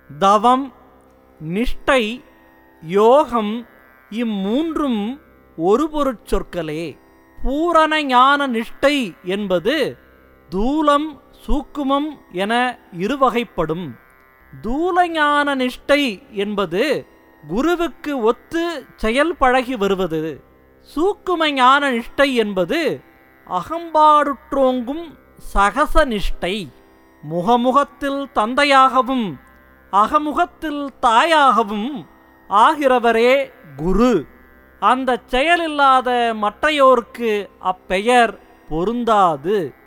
தவம் நிஷ்டை யோகம் இம்மூன்றும் ஒரு பொருட்சொற்களே பூரண ஞான நிஷ்டை என்பது தூலம் சூக்குமம் என இருவகைப்படும் தூலஞான நிஷ்டை என்பது குருவுக்கு ஒத்து செயல் பழகி வருவது சூக்கும ஞான நிஷ்டை என்பது அகம்பாடுற்றோங்கும் சகச நிஷ்டை முகமுகத்தில் தந்தையாகவும் அகமுகத்தில் தாயாகவும் ஆகிறவரே குரு அந்த செயலில்லாத மற்றையோர்க்கு அப்பெயர் பொருந்தாது